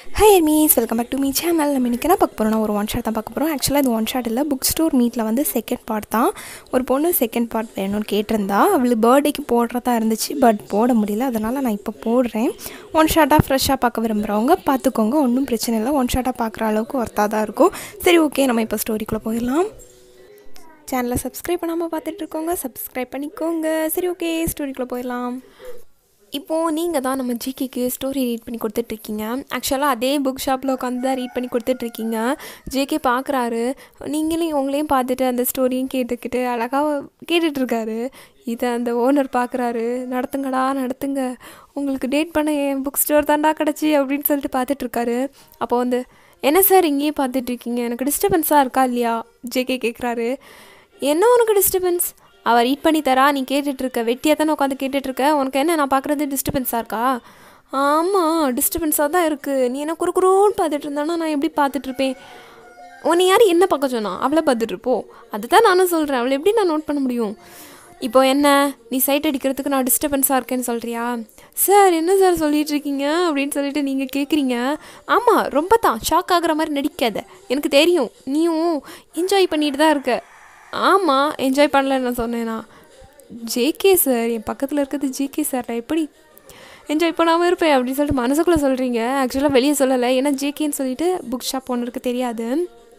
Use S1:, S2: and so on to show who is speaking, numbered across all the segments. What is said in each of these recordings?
S1: High மீஸ் welcome back to me channel நம்ம இன்றைக்கி என்ன பார்க்க போகிறோம்னா ஒரு ஒன் ஷாட் தான் பார்க்க போகிறோம் ஆக்சுவலாக இது ஒன் ஷாட் இல்லை புக் ஸ்டோர் மீட்டில் வந்து செகண்ட் பார்ட் தான் ஒரு பொண்ணு செகண்ட் பார்ட் வேணும்னு கேட்டிருந்தா அவளுக்கு பர்த்டேக்கு போடுறதா இருந்துச்சு பட் போட முடியல அதனால் நான் இப்போ போடுறேன் ஒன் ஷாட்டாக ஃப்ரெஷ்ஷாக பார்க்க விரும்புகிறவங்க பார்த்துக்கோங்க ஒன்றும் பிரச்சனை இல்லை ஒன் ஷாட்டாக பார்க்குற அளவுக்கு ஒர்த்தாக தான் இருக்கும் சரி ஓகே நம்ம இப்போ ஸ்டோரிக்குள்ளே போயிடலாம் சேனலை சப்ஸ்கிரைப் பண்ணாமல் பார்த்துட்டு இருக்கோங்க சப்ஸ்கிரைப் பண்ணிக்கோங்க சரி ஓகே ஸ்டோரிக்குள்ளே போயிடலாம் இப்போது நீங்கள் தான் நம்ம ஜிகேக்கு ஸ்டோரி ரீட் பண்ணி கொடுத்துட்ருக்கீங்க ஆக்சுவலாக அதே புக் ஷாப்பில் உட்காந்து தான் ரீட் பண்ணி கொடுத்துட்ருக்கீங்க ஜேகே பார்க்குறாரு நீங்களும் உங்களையும் பார்த்துட்டு அந்த ஸ்டோரியும் கேட்டுக்கிட்டு அழகாக கேட்டுட்ருக்காரு இதை அந்த ஓனர் பார்க்குறாரு நடத்துங்கடா நடத்துங்க உங்களுக்கு டேட் பண்ண என் புக் ஸ்டோர் தாண்டா கிடச்சி அப்படின்னு சொல்லிட்டு பார்த்துட்ருக்காரு அப்போ வந்து என்ன சார் இங்கேயே பார்த்துட்ருக்கீங்க எனக்கு டிஸ்டர்பன்ஸாக இருக்கா இல்லையா ஜேகே கேட்குறாரு என்ன உனக்கு டிஸ்டர்பன்ஸ் அவள் ரீட் பண்ணி தரா நீ கேட்டுட்ருக்க வெட்டியாக தானே உட்காந்து கேட்டுட்ருக்க உனக்கு என்ன நான் பார்க்குறது டிஸ்டர்பன்ஸாக இருக்கா ஆமாம் டிஸ்டர்பன்ஸாக தான் இருக்குது நீ என்ன குறுக்குறோன்னு பார்த்துட்டு இருந்தானா நான் எப்படி பார்த்துட்ருப்பேன் உன்னை யார் என்ன பார்க்க சொன்னா அவளை பார்த்துட்ருப்போ அதுதான் நானும் சொல்கிறேன் அவளை எப்படி நான் நோட் பண்ண முடியும் இப்போ என்ன நீ சைட் அடிக்கிறதுக்கு நான் டிஸ்டர்பன்ஸாக இருக்கேன்னு சொல்கிறியா சார் என்ன சார் சொல்லிட்டு இருக்கீங்க அப்படின்னு சொல்லிட்டு நீங்கள் கேட்குறீங்க ஆமாம் ரொம்ப தான் ஷாக் ஆகுற மாதிரி நடிக்காத எனக்கு தெரியும் நீயும் என்ஜாய் பண்ணிட்டு தான் இருக்க ஆமாம் என்ஜாய் பண்ணலன்னு நான் சொன்னேனா ஜேகே சார் என் பக்கத்தில் இருக்கிறது ஜேகே சார் நான் எப்படி என்ஜாய் பண்ணாமல் இருப்பேன் அப்படின்னு சொல்லிட்டு மனசுக்குள்ளே சொல்கிறீங்க ஆக்சுவலாக வெளியே சொல்லலை ஏன்னா ஜேகேன்னு சொல்லிட்டு புக் ஷாப் ஓனருக்கு தெரியாது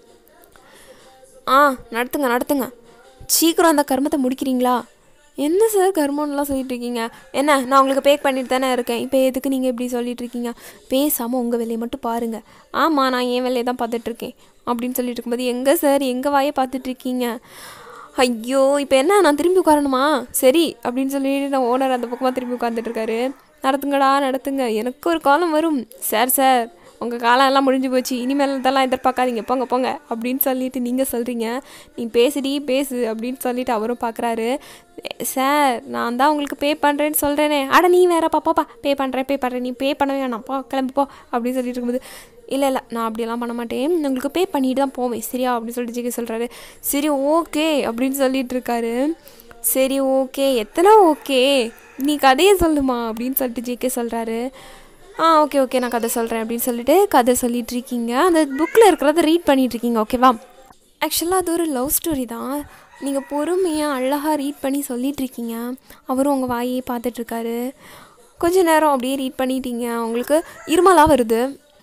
S1: ஆ நடத்துங்க நடத்துங்க சீக்கிரம் அந்த கர்மத்தை முடிக்கிறீங்களா என்ன சார் கர்மம்லாம் சொல்லிட்டு இருக்கீங்க என்ன நான் உங்களுக்கு பே பண்ணிட்டு தானே இருக்கேன் இப்போ எதுக்கு நீங்கள் இப்படி சொல்லிட்டு இருக்கீங்க பேசாமல் உங்கள் வேலையை மட்டும் பாருங்கள் ஆமாம் நான் என் வேலையை தான் பார்த்துட்ருக்கேன் அப்படின்னு சொல்லிட்டு இருக்கும்போது எங்கே சார் எங்கள் வாயை பார்த்துட்ருக்கீங்க ஐயோ இப்போ என்ன நான் திரும்பி உட்காரணுமா சரி அப்படின்னு சொல்லிட்டு நான் ஓனர் அந்த பக்கமாக திரும்பி உட்காந்துட்டு இருக்காரு நடத்துங்கடா நடத்துங்க எனக்கு ஒரு காலம் வரும் சார் சார் உங்கள் காலம் எல்லாம் முடிஞ்சு போச்சு இனிமேல் இதெல்லாம் எதிர்பார்க்காதீங்க போங்க போங்க அப்படின்னு சொல்லிட்டு நீங்கள் சொல்கிறீங்க நீ பேசுடி பேசு அப்படின்னு சொல்லிட்டு அவரும் பார்க்குறாரு சார் நான் தான் உங்களுக்கு பே பண்ணுறேன்னு சொல்கிறேனே அட நீ வேற பாப்பாப்பா பே பண்ணுறேன் பே பண்ணுறேன் நீ பே பண்ண வேணாம் போ கிளம்பி போ அப்படின்னு சொல்லிட்டு இருக்கும்போது இல்லை இல்லை நான் அப்படியெல்லாம் பண்ண மாட்டேன் உங்களுக்கு பே பண்ணிட்டு தான் போவேன் சரியா அப்படின்னு சொல்லிட்டு ஜிகே சொல்கிறாரு சரி ஓகே அப்படின்னு சொல்லிட்டு இருக்காரு சரி ஓகே எத்தனை ஓகே நீ கதையை சொல்லுமா அப்படின்னு சொல்லிட்டு ஜிகே சொல்கிறாரு ஆ ஓகே ஓகே நான் கதை சொல்கிறேன் அப்படின்னு சொல்லிட்டு கதை சொல்லிட்டு இருக்கீங்க அந்த புக்கில் இருக்கிறத ரீட் பண்ணிட்டு இருக்கீங்க ஓகேவா ஆக்சுவலாக அது ஒரு லவ் ஸ்டோரி தான் நீங்கள் பொறுமையாக அழகாக ரீட் பண்ணி சொல்லிட்டு இருக்கீங்க அவரும் உங்கள் வாயே பார்த்துட்ருக்காரு கொஞ்ச நேரம் அப்படியே ரீட் பண்ணிட்டீங்க உங்களுக்கு இருமலாக வருது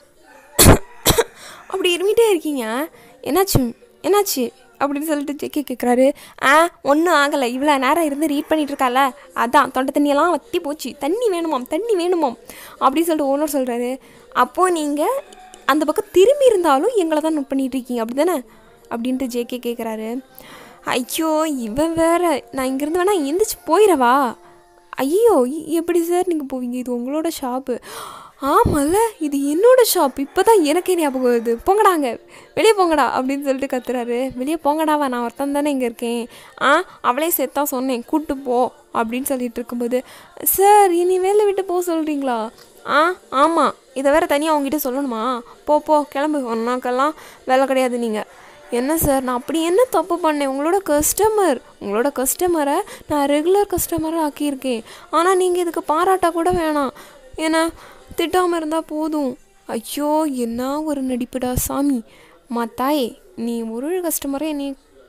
S1: அப்படி இருமிட்டே இருக்கீங்க என்னாச்சு என்னாச்சு அப்படின்னு சொல்லிட்டு ஜெக்கி கேட்குறாரு ஆ ஒன்றும் ஆகலை இவ்வளோ நேரம் இருந்து ரீட் பண்ணிட்டு இருக்கால அதான் தொண்டை தண்ணியெல்லாம் வத்தி போச்சு தண்ணி வேணுமாம் தண்ணி வேணுமாம் அப்படின்னு சொல்லிட்டு ஓனர் சொல்கிறாரு அப்போது நீங்கள் அந்த பக்கம் திரும்பி இருந்தாலும் எங்களை தான் நோட் பண்ணிட்டு இருக்கீங்க அப்படி தானே அப்படின்ட்டு ஜேகே கேட்குறாரு ஐயோ இவன் வேற நான் இங்கேருந்து வேணா எந்திரிச்சு போயிடவா ஐயோ எப்படி சார் நீங்கள் போவீங்க இது உங்களோட ஷாப்பு ஆமாம்ல இது என்னோட ஷாப் இப்போ தான் எனக்கே ஞாபகம் வருது போங்கடாங்க வெளியே போங்கடா அப்படின்னு சொல்லிட்டு கத்துறாரு வெளியே போங்கடாவா நான் ஒருத்தன் தானே இங்கே இருக்கேன் ஆ அவளே சேர்த்தா சொன்னேன் கூட்டு போ அப்படின்னு சொல்லிட்டு இருக்கும்போது சார் இனி வேலை விட்டு போக சொல்கிறீங்களா ஆ ஆமாம் இதை வேற தனியாக அவங்ககிட்ட சொல்லணுமா போ போ கிளம்பு ஒன்றாக்கெல்லாம் வேலை கிடையாது நீங்கள் என்ன சார் நான் அப்படி என்ன தப்பு பண்ணேன் உங்களோட கஸ்டமர் உங்களோட கஸ்டமரை நான் ரெகுலர் கஸ்டமராக ஆக்கியிருக்கேன் ஆனால் நீங்கள் இதுக்கு பாராட்டா கூட வேணாம் ஏன்னா திட்டாமல் இருந்தால் போதும் ஐயோ என்ன ஒரு நடிப்புடா சாமி மாத்தாயே நீ ஒரு கஸ்டமரை நீ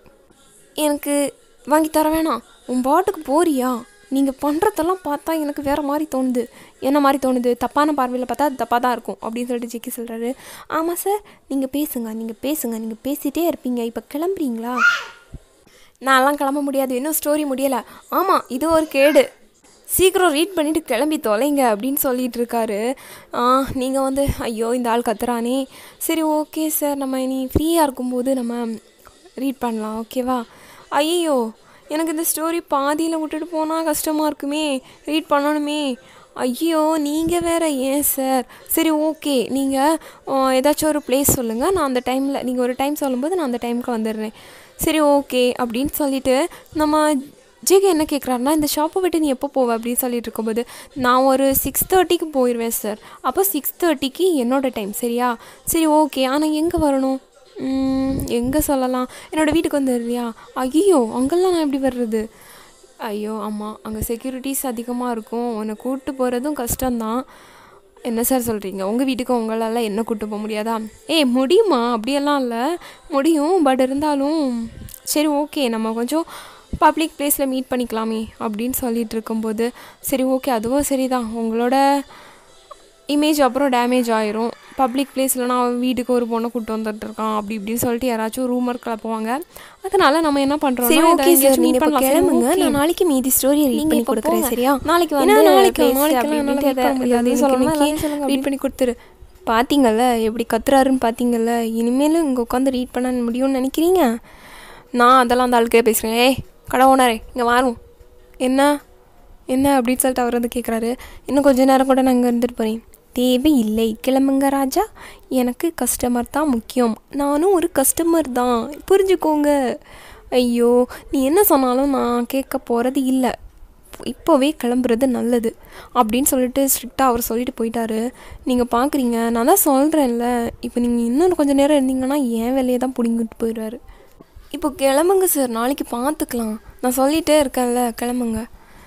S1: எனக்கு வாங்கி தர வேணாம் உன் பாட்டுக்கு போறியா நீங்கள் பண்ணுறதெல்லாம் பார்த்தா எனக்கு வேறு மாதிரி தோணுது என்ன மாதிரி தோணுது தப்பான பார்வையில் பார்த்தா அது தப்பாக தான் இருக்கும் அப்படின்னு சொல்லிட்டு ஜெக்கி சொல்கிறாரு ஆமாம் சார் நீங்கள் பேசுங்க நீங்கள் பேசுங்க நீங்கள் பேசிகிட்டே இருப்பீங்க இப்போ கிளம்புறீங்களா நான்லாம் கிளம்ப முடியாது இன்னும் ஸ்டோரி முடியலை ஆமாம் இது ஒரு கேடு சீக்கிரம் ரீட் பண்ணிவிட்டு கிளம்பி தொலைங்க அப்படின்னு சொல்லிட்டு இருக்காரு நீங்கள் வந்து ஐயோ இந்த ஆள் கத்துறானே சரி ஓகே சார் நம்ம இனி ஃப்ரீயாக இருக்கும்போது நம்ம ரீட் பண்ணலாம் ஓகேவா ஐயோ எனக்கு இந்த ஸ்டோரி பாதியில் விட்டுட்டு போனால் கஷ்டமாக இருக்குமே ரீட் பண்ணணுமே ஐயோ நீங்கள் வேற ஏன் சார் சரி ஓகே நீங்கள் ஏதாச்சும் ஒரு பிளேஸ் சொல்லுங்கள் நான் அந்த டைமில் நீங்கள் ஒரு டைம் சொல்லும்போது நான் அந்த டைமுக்கு வந்துடுறேன் சரி ஓகே அப்படின்னு சொல்லிட்டு நம்ம ஜிகே என்ன கேட்குறாருனா இந்த ஷாப்பை விட்டு நீ எப்போ போவ அப்படின்னு சொல்லிட்டு இருக்கும்போது நான் ஒரு சிக்ஸ் தேர்ட்டிக்கு போயிடுவேன் சார் அப்போ சிக்ஸ் தேர்ட்டிக்கு என்னோட டைம் சரியா சரி ஓகே ஆனால் எங்கே வரணும் எங்கே சொல்லலாம் என்னோடய வீட்டுக்கு வந்துடுறியா ஐயோ அங்கெல்லாம் நான் எப்படி வர்றது ஐயோ ஆமாம் அங்கே செக்யூரிட்டிஸ் அதிகமாக இருக்கும் உன்னை கூப்பிட்டு போகிறதும் கஷ்டம்தான் என்ன சார் சொல்கிறீங்க உங்கள் வீட்டுக்கு உங்களால் என்ன கூட்டு போக முடியாதா ஏய் முடியுமா அப்படியெல்லாம் இல்லை முடியும் பட் இருந்தாலும் சரி ஓகே நம்ம கொஞ்சம் பப்ளிக் பிளேஸில் மீட் பண்ணிக்கலாமே அப்படின்னு சொல்லிட்டு இருக்கும்போது சரி ஓகே அதுவும் சரிதான் உங்களோட இமேஜ் அப்புறம் டேமேஜ் ஆயிரும் பப்ளிக் பிளேஸில் நான் வீட்டுக்கு ஒரு பொண்ணை கூட்டு வந்துட்டு இருக்கான் அப்படி இப்படின்னு சொல்லிட்டு யாராச்சும் ரூமர் கிளப்புவாங்க அதனால நம்ம என்ன பண்ணுறோம்
S2: சரி ஓகே சார் நீங்க இப்போ கிளம்புங்க நான் நாளைக்கு மீதி ஸ்டோரியை ரீட் பண்ணி கொடுக்குறேன் சரியா
S1: நாளைக்கு
S2: ஏன்னா
S1: வந்து
S2: நாளைக்கு
S1: place
S2: நாளைக்கு
S1: அப்படி
S2: என்னால
S1: இப்படின்ட்டு
S2: wait பண்ண
S1: எதை-
S2: முடியாது.
S1: எதாவது
S2: சொல்லணும்னா
S1: சொல்லணும்னா
S2: எல்லாமே சொல்லுங்க
S1: ரீட் பண்ணி கொடுத்துரு பார்த்தீங்கல்ல எப்படி கத்துறாருன்னு பார்த்தீங்கல்ல இனிமேல் இங்கே உட்காந்து ரீட் பண்ண முடியும்னு நினைக்கிறீங்க நான் அதெல்லாம் அந்த ஆளுக்கே பேசுகிறேன் ஏய் கடை ஓனரே இங்கே வாரும் என்ன என்ன அப்படின்னு சொல்லிட்டு அவர் வந்து கேட்குறாரு இன்னும் கொஞ்ச நேரம் கூட நான் இங்கே இருந்துட்டு போகிறேன் தேவையில்லை கிளம்புங்க ராஜா எனக்கு கஸ்டமர் தான் முக்கியம் நானும் ஒரு கஸ்டமர் தான் புரிஞ்சுக்கோங்க ஐயோ நீ என்ன சொன்னாலும் நான் கேட்க போகிறது இல்லை இப்போவே கிளம்புறது நல்லது அப்படின்னு சொல்லிட்டு ஸ்ட்ரிக்டாக அவர் சொல்லிட்டு போயிட்டாரு நீங்கள் பார்க்குறீங்க நான் தான் சொல்கிறேன்ல இப்போ நீங்கள் இன்னும் கொஞ்சம் நேரம் இருந்தீங்கன்னா என் வேலையை தான் பிடிங்கிட்டு போயிடுவாரு இப்போ கிளம்புங்க சார் நாளைக்கு பார்த்துக்கலாம் நான் சொல்லிகிட்டே இருக்கேன்ல கிளம்புங்க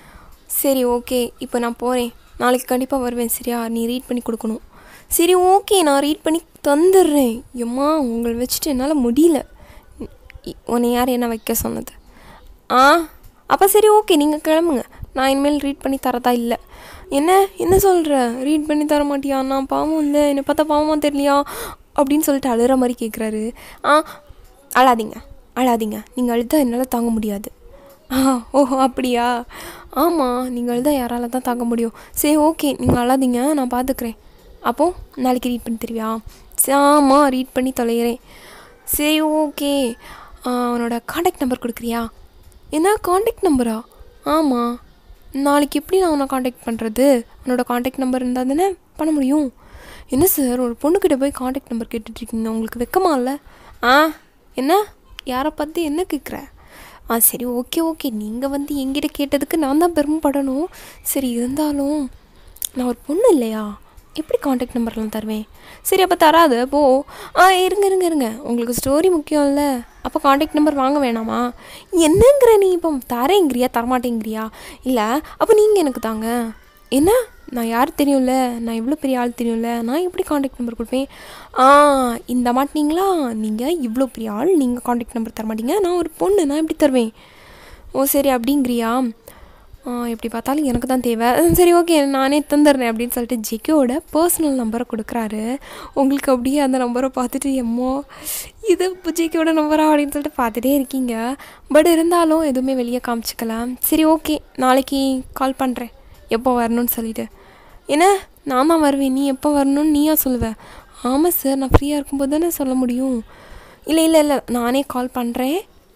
S1: சரி ஓகே இப்போ நான் போகிறேன் நாளைக்கு கண்டிப்பாக வருவேன் சரியா நீ ரீட் பண்ணி கொடுக்கணும் சரி ஓகே நான் ரீட் பண்ணி தந்துடுறேன் எம்மா உங்களை வச்சுட்டு என்னால் முடியல இ- உன்னை யார் என்ன வைக்க சொன்னது ஆ அப்போ சரி ஓகே நீங்கள் கிளம்புங்க நான் இனிமேல் ரீட் பண்ணி தரதா இல்லை என்ன என்ன சொல்கிற ரீட் பண்ணி தர மாட்டியா நான் பாவம் இல்லை என்னை பார்த்தா பாவமாக தெரியலையா அப்படின்னு சொல்லிட்டு அழுகிற மாதிரி கேட்குறாரு ஆ அழாதீங்க அழாதீங்க நீங்கள் அழுதா என்னால் தாங்க முடியாது ஆ ஓஹோ அப்படியா ஆமாம் நீங்கள் அழுதா யாரால தான் தாங்க முடியும் சரி ஓகே நீங்கள் அழாதீங்க நான் பார்த்துக்கிறேன் அப்போது நாளைக்கு ரீட் பண்ணி தருவியா சரி, ஆமாம் ரீட் பண்ணி தொலைகிறேன் சரி ஓகே அவனோட காண்டாக்ட் நம்பர் கொடுக்குறியா என்ன காண்டாக்ட் நம்பரா ஆமாம் நாளைக்கு எப்படி நான் அவனை காண்டாக்ட் பண்ணுறது அவனோட காண்டாக்ட் நம்பர் இருந்தால் தானே பண்ண முடியும் என்ன சார் ஒரு பொண்ணுக்கிட்ட போய் காண்டாக்ட் நம்பர் கேட்டுட்ருக்கீங்க உங்களுக்கு வெக்கமா இல்லை ஆ என்ன யாரை பார்த்து என்ன கேட்குற ஆ சரி ஓகே ஓகே நீங்கள் வந்து என்கிட்ட கேட்டதுக்கு நான் தான் பெருமைப்படணும் சரி இருந்தாலும் நான் ஒரு பொண்ணு இல்லையா எப்படி காண்டாக்ட் நம்பர்லாம் தருவேன் சரி அப்போ தராது போ ஆ இருங்க இருங்க இருங்க உங்களுக்கு ஸ்டோரி முக்கியம்ல அப்போ காண்டாக்ட் நம்பர் வாங்க வேணாமா என்னங்கிற நீ இப்போ தரேங்கிறியா தரமாட்டேங்கிறியா இல்லை அப்போ நீங்கள் எனக்கு தாங்க என்ன நான் யார் தெரியும்ல நான் இவ்வளோ பெரிய ஆள் தெரியும்ல நான் எப்படி காண்டாக்ட் நம்பர் கொடுப்பேன் ஆ இந்த மாட்டீங்களா நீங்கள் இவ்வளோ பெரிய ஆள் நீங்கள் காண்டாக்ட் நம்பர் தர மாட்டீங்க நான் ஒரு பொண்ணு நான் எப்படி தருவேன் ஓ சரி அப்படிங்கிறியா ஆ எப்படி பார்த்தாலும் எனக்கு தான் தேவை ம், சரி ஓகே நானே தந்துடுறேன் அப்படின்னு சொல்லிட்டு ஜெக்கியோட பர்சனல் நம்பரை கொடுக்குறாரு உங்களுக்கு அப்படியே அந்த நம்பரை பார்த்துட்டு எம்மோ இது இப்போ ஜெக்கியோட நம்பரா அப்படின்னு சொல்லிட்டு பார்த்துட்டே இருக்கீங்க பட் இருந்தாலும் எதுவுமே வெளியே காமிச்சிக்கலாம் சரி ஓகே நாளைக்கு கால் பண்ணுறேன் எப்போ வரணும்னு சொல்லிட்டு என்ன நான் தான் வருவேன் நீ எப்போ வரணும்னு நீயா சொல்லுவ ஆமாம் சார் நான் ஃப்ரீயாக இருக்கும்போது தானே சொல்ல முடியும் இல்லை இல்லை இல்லை நானே கால் பண்ணுறேன்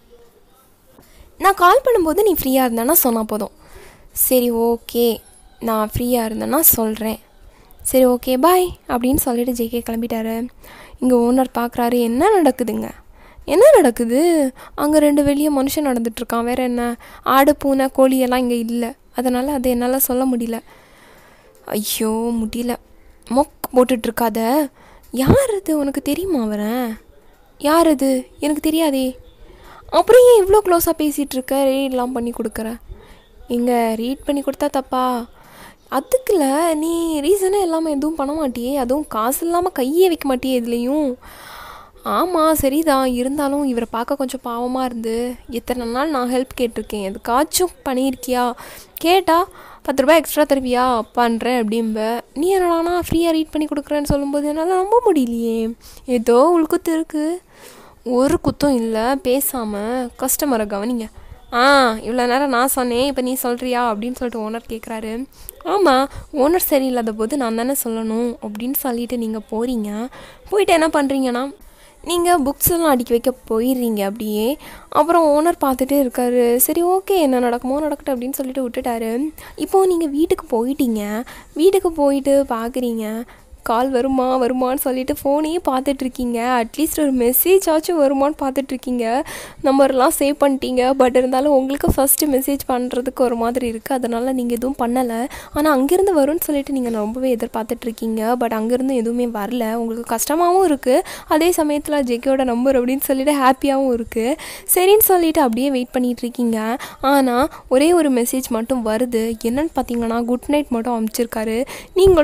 S1: நான் கால் பண்ணும்போது நீ ஃப்ரீயாக இருந்தேன்னா சொன்னால் போதும் சரி ஓகே நான் ஃப்ரீயாக இருந்தேன்னா சொல்கிறேன் சரி ஓகே பாய் அப்படின்னு சொல்லிட்டு ஜேகே கிளம்பிட்டாரு இங்கே ஓனர் பார்க்குறாரு என்ன நடக்குதுங்க என்ன நடக்குது அங்கே ரெண்டு வெளியே மனுஷன் நடந்துட்டுருக்கான் வேற என்ன ஆடு பூனை கோழி எல்லாம் இங்கே இல்லை அதனால் அதை என்னால் சொல்ல முடியல ஐயோ முடியல மொக் போட்டுட்ருக்காத யார் அது உனக்கு தெரியுமா அவரன் யார் அது எனக்கு தெரியாதே அப்புறம் ஏன் இவ்வளோ க்ளோஸாக பேசிகிட்டு இருக்க ரீட்லாம் பண்ணி கொடுக்குற எங்கே ரீட் பண்ணி கொடுத்தா தப்பா அதுக்குல நீ ரீசனாக இல்லாமல் எதுவும் பண்ண மாட்டியே அதுவும் காசு இல்லாமல் கையே வைக்க மாட்டியே இதுலேயும் ஆமாம் சரிதான் இருந்தாலும் இவரை பார்க்க கொஞ்சம் பாவமாக இருந்து எத்தனை நாள் நான் ஹெல்ப் கேட்டிருக்கேன் எதுக்காச்சும் பண்ணியிருக்கியா கேட்டா பத்து ரூபாய் எக்ஸ்ட்ரா தருவியா பண்ணுறேன் அப்படிம்ப நீ என்னடானா ஃப்ரீயாக ரீட் பண்ணி கொடுக்குறேன்னு சொல்லும்போது என்னால் நம்ப முடியலையே ஏதோ உள்குத்து இருக்குது ஒரு குத்தம் இல்லை பேசாமல் கஸ்டமரை கவனிங்க ஆ இவ்வளோ நேரம் நான் சொன்னேன் இப்போ நீ சொல்கிறியா அப்படின்னு சொல்லிட்டு ஓனர் கேட்குறாரு ஆமாம் ஓனர் சரியில்லாத போது நான் தானே சொல்லணும் அப்படின்னு சொல்லிட்டு நீங்கள் போகிறீங்க போயிட்டு என்ன பண்ணுறீங்கன்னா நீங்கள் புக்ஸ் எல்லாம் அடுக்கி வைக்க போயிடுறீங்க அப்படியே அப்புறம் ஓனர் பார்த்துட்டே இருக்காரு சரி ஓகே என்ன நடக்குமோ நடக்கட்டும் அப்படின்னு சொல்லிட்டு விட்டுட்டாரு இப்போது நீங்கள் வீட்டுக்கு போயிட்டீங்க வீட்டுக்கு போயிட்டு பார்க்குறீங்க கால் வருமா வருமான்னு சொல்லிட்டு ஃபோனையே பார்த்துட்ருக்கீங்க அட்லீஸ்ட் ஒரு மெசேஜ் ஆச்சும் வருமான்னு பார்த்துட்ருக்கீங்க நம்பர்லாம் சேவ் பண்ணிட்டீங்க பட் இருந்தாலும் உங்களுக்கு ஃபஸ்ட்டு மெசேஜ் பண்ணுறதுக்கு ஒரு மாதிரி இருக்குது அதனால் நீங்கள் எதுவும் பண்ணலை ஆனால் அங்கேருந்து வரும்னு சொல்லிட்டு நீங்கள் ரொம்பவே எதிர்பார்த்துட்ருக்கீங்க பட் அங்கேருந்து எதுவுமே வரல உங்களுக்கு கஷ்டமாகவும் இருக்குது அதே சமயத்தில் ஜெக்கியோட நம்பர் அப்படின்னு சொல்லிட்டு ஹாப்பியாகவும் இருக்குது சரின்னு சொல்லிட்டு அப்படியே வெயிட் பண்ணிட்டு இருக்கீங்க ஆனால் ஒரே ஒரு மெசேஜ் மட்டும் வருது என்னன்னு பார்த்தீங்கன்னா குட் நைட் மட்டும் அனுப்பிச்சிருக்காரு நீங்களும்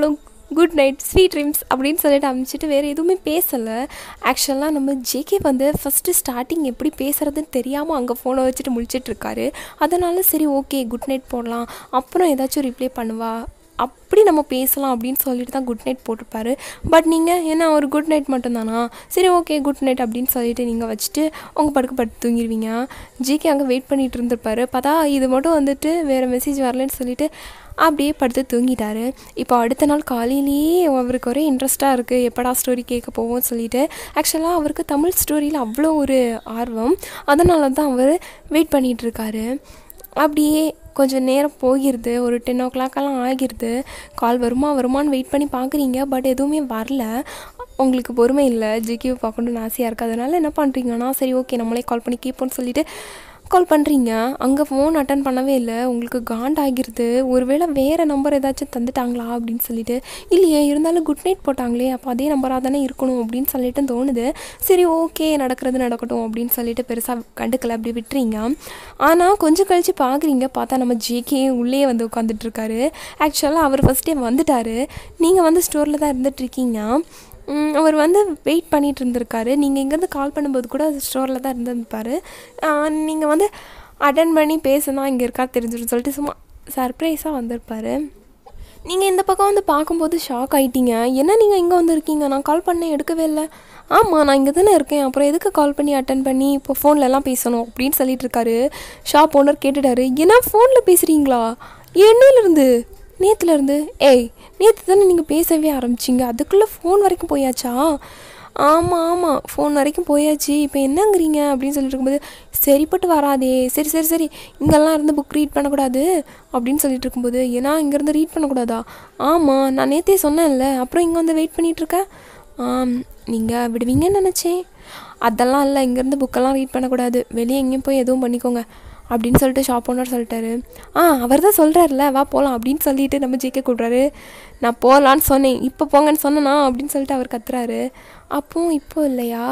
S1: குட் நைட் ஸ்வீட் ட்ரீம்ஸ் அப்படின்னு சொல்லிட்டு அனுப்பிச்சிட்டு வேறு எதுவுமே பேசலை ஆக்சுவலாக நம்ம ஜேகே வந்து ஃபஸ்ட்டு ஸ்டார்டிங் எப்படி பேசுகிறதுன்னு தெரியாமல் அங்கே ஃபோனை வச்சுட்டு முழிச்சிட்டு இருக்காரு அதனால சரி ஓகே குட் நைட் போடலாம் அப்புறம் ஏதாச்சும் ரிப்ளை பண்ணுவா அப்படி நம்ம பேசலாம் அப்படின்னு சொல்லிட்டு தான் குட் நைட் போட்டிருப்பாரு பட் நீங்கள் என்ன ஒரு குட் நைட் மட்டும்தானா சரி ஓகே குட் நைட் அப்படின்னு சொல்லிட்டு நீங்கள் வச்சுட்டு உங்கள் படுக்க படுத்து தூங்கிடுவீங்க ஜிகே அங்கே வெயிட் பண்ணிட்டு இருந்திருப்பாரு பார்த்தா இது மட்டும் வந்துட்டு வேறு மெசேஜ் வரலன்னு சொல்லிட்டு அப்படியே படுத்து தூங்கிட்டாரு இப்போ அடுத்த நாள் காலையிலேயே அவருக்கு ஒரே இன்ட்ரெஸ்ட்டாக இருக்குது எப்படா ஸ்டோரி கேட்க போவோம்னு சொல்லிட்டு ஆக்சுவலாக அவருக்கு தமிழ் ஸ்டோரியில் அவ்வளோ ஒரு ஆர்வம் அதனால தான் அவர் வெயிட் பண்ணிகிட்டு இருக்காரு அப்படியே கொஞ்சம் நேரம் போகிருது ஒரு டென் ஓ கிளாக்கெல்லாம் ஆகிருது கால் வருமா வருமான்னு வெயிட் பண்ணி பார்க்குறீங்க பட் எதுவுமே வரல உங்களுக்கு பொறுமை இல்லை ஜிகியூ பார்க்கணுன்னு ஆசையாக இருக்குது அதனால என்ன பண்ணுறீங்கன்னா சரி ஓகே நம்மளே கால் பண்ணி கேட்போம்னு சொல்லிட்டு கால் பண்ணுறீங்க அங்கே ஃபோன் அட்டன் பண்ணவே இல்லை உங்களுக்கு காண்ட் ஆகிருது ஒருவேளை வேறு நம்பர் ஏதாச்சும் தந்துட்டாங்களா அப்படின்னு சொல்லிட்டு இல்லையே இருந்தாலும் குட் நைட் போட்டாங்களே அப்போ அதே நம்பராக தானே இருக்கணும் அப்படின்னு சொல்லிட்டு தோணுது சரி ஓகே நடக்கிறது நடக்கட்டும் அப்படின்னு சொல்லிட்டு பெருசாக கண்டுக்கல அப்படி விட்டுறீங்க ஆனால் கொஞ்சம் கழித்து பார்க்குறீங்க பார்த்தா நம்ம ஜேகே உள்ளே வந்து உட்காந்துட்ருக்காரு ஆக்சுவலாக அவர் ஃபஸ்ட்டே வந்துட்டார் நீங்கள் வந்து ஸ்டோரில் தான் இருந்துகிட்ருக்கீங்க ம், அவர் வந்து வெயிட் பண்ணிட்டு இருந்திருக்காரு நீங்கள் இங்கேருந்து கால் பண்ணும்போது கூட ஸ்டோரில் தான் இருந்திருப்பார் நீங்கள் வந்து அட்டன் பண்ணி பேசுனா இங்கே இருக்கா தெரிஞ்சிடும் சொல்லிட்டு சும்மா சர்ப்ரைஸாக வந்திருப்பாரு நீங்கள் இந்த பக்கம் வந்து பார்க்கும்போது ஷாக் ஆயிட்டீங்க என்ன நீங்கள் இங்கே வந்திருக்கீங்க நான் கால் பண்ணேன் எடுக்கவே இல்லை ஆமாம் நான் இங்கே தானே இருக்கேன் அப்புறம் எதுக்கு கால் பண்ணி அட்டன் பண்ணி இப்போ ஃபோன்ல எல்லாம் பேசணும் அப்படின்னு சொல்லிட்டு இருக்காரு ஷாப் ஓனர் கேட்டுட்டாரு என்ன ஃபோனில் பேசுகிறீங்களா என்னையிலேருந்து நேற்றுலேருந்து ஏய் நேற்று தானே நீங்கள் பேசவே ஆரம்பிச்சிங்க அதுக்குள்ளே ஃபோன் வரைக்கும் போயாச்சா ஆமாம் ஆமாம் ஃபோன் வரைக்கும் போயாச்சு இப்போ என்னங்கிறீங்க அப்படின்னு சொல்லிட்டு இருக்கும்போது சரிப்பட்டு வராதே சரி சரி சரி இங்கெல்லாம் இருந்து புக் ரீட் பண்ணக்கூடாது அப்படின்னு சொல்லிட்டு இருக்கும்போது ஏன்னா இங்கேருந்து ரீட் பண்ணக்கூடாதா ஆமாம் நான் நேற்றே சொன்னேன்ல அப்புறம் இங்கே வந்து வெயிட் பண்ணிட்டு இருக்கேன் ஆம் நீங்கள் விடுவீங்கன்னு நினச்சேன் அதெல்லாம் இல்லை இங்கேருந்து புக்கெல்லாம் ரீட் பண்ணக்கூடாது வெளியே எங்கேயும் போய் எதுவும் பண்ணிக்கோங்க அப்படின்னு சொல்லிட்டு ஷாப் ஓனர் சொல்லிட்டாரு ஆ அவர் தான் சொல்கிறாருல வா போகலாம் அப்படின்னு சொல்லிட்டு நம்ம ஜேகே கூப்பிட்றாரு நான் போகலான்னு சொன்னேன் இப்போ போங்கன்னு சொன்னனா அப்படின்னு சொல்லிட்டு அவர் கத்துறாரு அப்போ இப்போ இல்லையா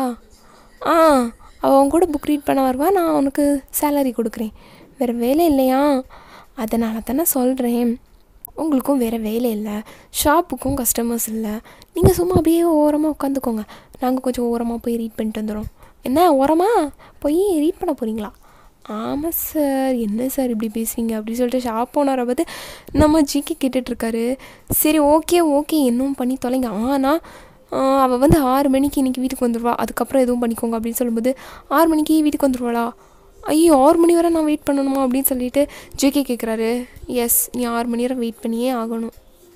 S1: ஆ அவன் கூட புக் ரீட் பண்ண வருவா நான் அவனுக்கு சேலரி கொடுக்குறேன் வேறு வேலை இல்லையா அதனால தானே சொல்கிறேன் உங்களுக்கும் வேறு வேலை இல்லை ஷாப்புக்கும் கஸ்டமர்ஸ் இல்லை நீங்கள் சும்மா அப்படியே ஓரமாக உட்காந்துக்கோங்க நாங்கள் கொஞ்சம் ஓரமாக போய் ரீட் பண்ணிட்டு வந்துடுறோம் என்ன ஓரமாக போய் ரீட் பண்ண போகிறீங்களா ஆமாம் சார் என்ன சார் இப்படி பேசுவீங்க அப்படின்னு சொல்லிட்டு ஷாப் ஓனரை பார்த்து நம்ம ஜிகே கேட்டுட்ருக்காரு சரி ஓகே ஓகே இன்னும் பண்ணி தொலைங்க ஆனால் அவள் வந்து ஆறு மணிக்கு இன்றைக்கி வீட்டுக்கு வந்துடுவா அதுக்கப்புறம் எதுவும் பண்ணிக்கோங்க அப்படின்னு சொல்லும்போது ஆறு மணிக்கு வீட்டுக்கு வந்துடுவாளா ஐயோ ஆறு மணி வரை நான் வெயிட் பண்ணணுமா அப்படின்னு சொல்லிட்டு ஜேகே கேட்குறாரு எஸ் நீ ஆறு மணி வரை வெயிட் பண்ணியே ஆகணும்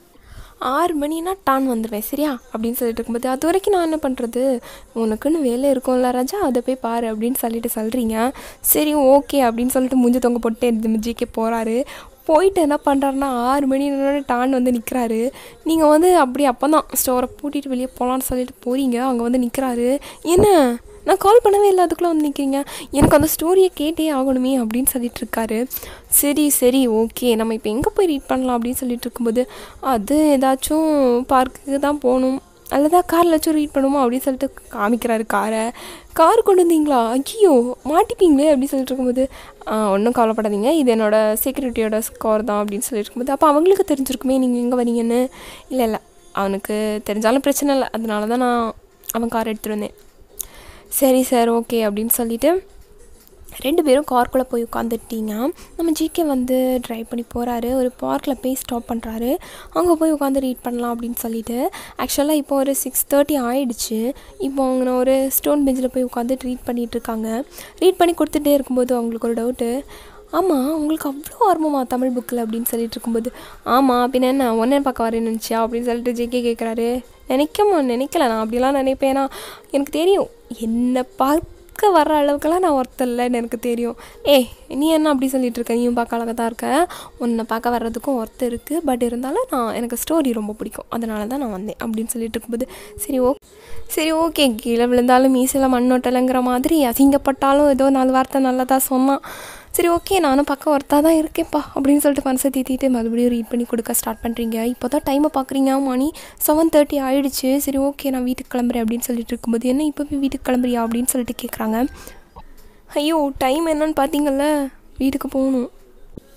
S1: ஆறு மணினா டான் வந்துடுவேன் சரியா அப்படின்னு சொல்லிட்டு இருக்கும்போது அது வரைக்கும் நான் என்ன பண்ணுறது உனக்குன்னு வேலை இருக்கும்ல ராஜா அதை போய் பாரு அப்படின்னு சொல்லிட்டு சொல்கிறீங்க சரி ஓகே அப்படின்னு சொல்லிட்டு மூஞ்சி தொங்க போட்டு ஜிகே போகிறாரு போயிட்டு என்ன பண்ணுறாருன்னா ஆறு மணி டான் வந்து நிற்கிறாரு நீங்கள் வந்து அப்படி அப்போ தான் ஸ்டோரை பூட்டிட்டு வெளியே போகலான்னு சொல்லிட்டு போகிறீங்க அங்கே வந்து நிற்கிறாரு என்ன நான் கால் பண்ணவே இல்லை அதுக்குள்ளே வந்து நிற்கிறீங்க எனக்கு அந்த ஸ்டோரியை கேட்டே ஆகணுமே அப்படின்னு சொல்லிட்டு இருக்காரு சரி சரி ஓகே நம்ம இப்போ எங்கே போய் ரீட் பண்ணலாம் அப்படின்னு சொல்லிட்டு இருக்கும்போது அது ஏதாச்சும் பார்க்குக்கு தான் போகணும் அல்லதா காரில் வச்சும் ரீட் பண்ணுமா அப்படின்னு சொல்லிட்டு காமிக்கிறாரு காரை கார் கொண்டு வந்தீங்களா ஐயோ மாட்டிப்பீங்களே அப்படின்னு சொல்லிட்டு இருக்கும்போது ஒன்றும் கவலைப்படாதீங்க இது என்னோட செக்யூரிட்டியோட ஸ்கோர் தான் அப்படின்னு சொல்லிட்டு இருக்கும்போது அப்போ அவங்களுக்கு தெரிஞ்சிருக்குமே நீங்கள் எங்கே வரீங்கன்னு இல்லை இல்லை அவனுக்கு தெரிஞ்சாலும் பிரச்சனை இல்லை அதனால தான் நான் அவன் கார் எடுத்துகிட்டு வந்தேன் சரி சார் ஓகே அப்படின்னு சொல்லிட்டு ரெண்டு பேரும் கார்க்குள்ளே போய் உட்காந்துட்டீங்க நம்ம ஜிகே வந்து ட்ரைவ் பண்ணி போகிறாரு ஒரு பார்க்கில் போய் ஸ்டாப் பண்ணுறாரு அங்கே போய் உட்காந்து ரீட் பண்ணலாம் அப்படின்னு சொல்லிட்டு ஆக்சுவலாக இப்போ ஒரு சிக்ஸ் தேர்ட்டி ஆயிடுச்சு இப்போ அவங்க ஒரு ஸ்டோன் பெஞ்சில் போய் உட்காந்து ரீட் பண்ணிகிட்டு இருக்காங்க ரீட் பண்ணி கொடுத்துட்டே இருக்கும்போது அவங்களுக்கு ஒரு டவுட்டு ஆமாம் உங்களுக்கு அவ்வளோ ஆர்வமா தமிழ் புக்கில் அப்படின்னு சொல்லிட்டு இருக்கும்போது ஆமாம் பின்ன என்ன ஒன்றே பார்க்க வரேன்னு நினச்சியா அப்படின்னு சொல்லிட்டு ஜேகே கேட்குறாரு நினைக்கமா நினைக்கல நான் அப்படிலாம் நினைப்பேனா எனக்கு தெரியும் என்னை பார்க்க வர்ற அளவுக்குலாம் நான் ஒருத்தர் இல்லைன்னு எனக்கு தெரியும் ஏய் நீ என்ன அப்படி சொல்லிட்டு இருக்க நீயும் பார்க்க அழகாக தான் இருக்க உன்னை பார்க்க வர்றதுக்கும் ஒருத்தர் இருக்குது பட் இருந்தாலும் நான் எனக்கு ஸ்டோரி ரொம்ப பிடிக்கும் அதனால தான் நான் வந்தேன் அப்படின்னு சொல்லிட்டு இருக்கும்போது சரி ஓ சரி ஓகே கீழே விழுந்தாலும் மீசில் மண்ணோட்டலைங்கிற மாதிரி அசிங்கப்பட்டாலும் ஏதோ நாலு வார்த்தை நல்லதா சொன்னான் சரி ஓகே நானும் பக்கம் ஒருத்தா தான் இருக்கேன்ப்பா அப்படின்னு சொல்லிட்டு மனசை தீத்திட்டு மறுபடியும் ரீட் பண்ணி கொடுக்க ஸ்டார்ட் பண்ணுறீங்க இப்போ தான் டைமை பார்க்குறீங்க மணி செவன் தேர்ட்டி ஆயிடுச்சு சரி ஓகே நான் வீட்டுக்கு கிளம்புறேன் அப்படின்னு சொல்லிட்டு இருக்கும்போது என்ன இப்போ போய் வீட்டுக்கு கிளம்புறியா அப்படின்னு சொல்லிட்டு கேட்குறாங்க ஐயோ டைம் என்னன்னு பார்த்தீங்கல்ல வீட்டுக்கு போகணும்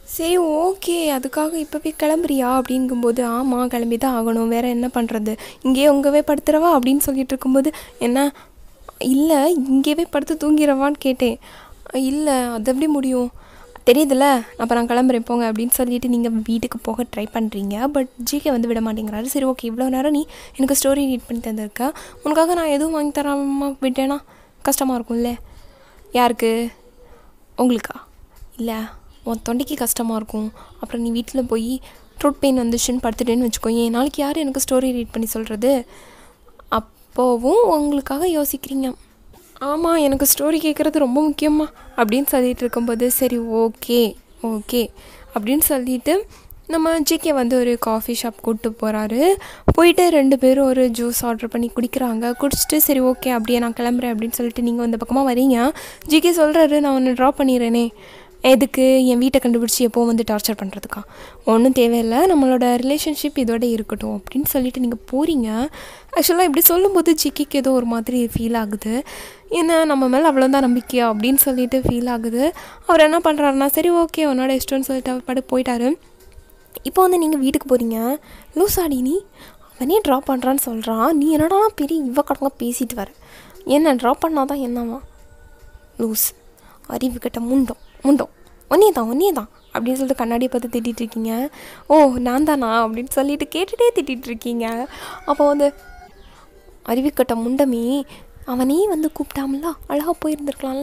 S1: சரி ஓகே அதுக்காக இப்போவே கிளம்புறியா அப்படிங்கும்போது ஆமாம் கிளம்பி தான் ஆகணும் வேறு என்ன பண்ணுறது இங்கேயே உங்கவே படுத்துறவா அப்படின்னு சொல்லிட்டு இருக்கும்போது என்ன இல்லை இங்கேயே படுத்து தூங்கிடவான்னு கேட்டேன் இல்லை அது எப்படி முடியும் தெரியுதுல்ல அப்போ நான் கிளம்புறேன் போங்க அப்படின்னு சொல்லிட்டு நீங்கள் வீட்டுக்கு போக ட்ரை பண்ணுறீங்க பட் ஜிகே வந்து விட மாட்டேங்கிறாரு சரி ஓகே இவ்வளோ நேரம் நீ எனக்கு ஸ்டோரி ரீட் பண்ணி தந்திருக்க உனக்காக நான் எதுவும் வாங்கி தராமல் விட்டேன்னா கஷ்டமாக இருக்கும்ல யாருக்கு உங்களுக்கா இல்லை உன் தொண்டைக்கு கஷ்டமாக இருக்கும் அப்புறம் நீ வீட்டில் போய் த்ரோட் பெயின் வந்துச்சுன்னு படுத்துட்டேன்னு வச்சுக்கோங்க நாளைக்கு யார் எனக்கு ஸ்டோரி ரீட் பண்ணி சொல்கிறது அப்போவும் உங்களுக்காக யோசிக்கிறீங்க ஆமாம் எனக்கு ஸ்டோரி கேட்குறது ரொம்ப முக்கியமா அப்படின்னு சொல்லிட்டு இருக்கும்போது சரி ஓகே ஓகே அப்படின்னு சொல்லிட்டு நம்ம ஜிகே வந்து ஒரு காஃபி ஷாப் கூப்பிட்டு போகிறாரு போயிட்டு ரெண்டு பேரும் ஒரு ஜூஸ் ஆர்டர் பண்ணி குடிக்கிறாங்க குடிச்சிட்டு சரி ஓகே அப்படியே நான் கிளம்புறேன் அப்படின்னு சொல்லிட்டு நீங்கள் இந்த பக்கமாக வரீங்க ஜிகே சொல்கிறாரு நான் ஒன்று ட்ராப் பண்ணிடுறேனே எதுக்கு என் வீட்டை கண்டுபிடிச்சி எப்போ வந்து டார்ச்சர் பண்ணுறதுக்கா ஒன்றும் தேவையில்லை நம்மளோட ரிலேஷன்ஷிப் இதோட இருக்கட்டும் அப்படின்னு சொல்லிட்டு நீங்கள் போகிறீங்க ஆக்சுவலாக இப்படி சொல்லும்போது ஜிக்கிக்கு ஏதோ ஒரு மாதிரி ஃபீல் ஆகுது என்ன நம்ம மேலே அவ்வளோதான் நம்பிக்கையா அப்படின்னு சொல்லிட்டு ஃபீல் ஆகுது அவர் என்ன பண்ணுறாருனா சரி ஓகே உன்னோட இஷ்டம்னு சொல்லிட்டு அவர் பாட்டு போயிட்டாரு இப்போ வந்து நீங்கள் வீட்டுக்கு போகிறீங்க லூசாடி நீ அவனே ட்ராப் பண்ணுறான்னு சொல்கிறான் நீ என்னடா பெரிய இவ கடங்க பேசிட்டு வர என்ன ட்ராப் பண்ணாதான் என்னவா லூஸ் அறிவு கட்ட முண்டோம் முண்டோம் ஒன்னே தான் ஒன்னே தான் அப்படின்னு சொல்லிட்டு கண்ணாடியை பார்த்து திட்டிகிட்டு இருக்கீங்க ஓ நான் தானா அப்படின்னு சொல்லிட்டு கேட்டுகிட்டே திட்டிகிட்டு இருக்கீங்க அப்போ வந்து அறிவுக்கட்ட முண்டமே அவனே வந்து கூப்பிட்டாமல அழகாக போயிருந்துருக்கலாம்ல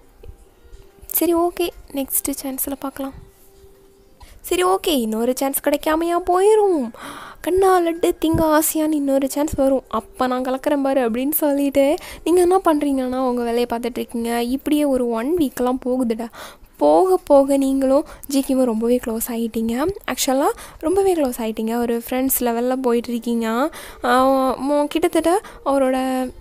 S1: சரி ஓகே நெக்ஸ்ட்டு சான்ஸில் பார்க்கலாம் சரி ஓகே இன்னொரு சான்ஸ் கிடைக்காமையா போயிடும் கண்ணா லட்டு திங்க ஆசையான்னு இன்னொரு சான்ஸ் வரும் அப்போ நான் கலக்கிறேன் பாரு அப்படின்னு சொல்லிட்டு நீங்கள் என்ன பண்ணுறீங்கன்னா உங்கள் வேலையை பார்த்துட்ருக்கீங்க இப்படியே ஒரு ஒன் வீக்கெலாம் போகுதுடா போக போக நீங்களும் ஜிக்கியும் ரொம்பவே க்ளோஸ் ஆகிட்டீங்க ஆக்சுவலாக ரொம்பவே க்ளோஸ் ஆகிட்டீங்க ஒரு ஃப்ரெண்ட்ஸ் லெவலில் போயிட்டுருக்கீங்க கிட்டத்தட்ட அவரோட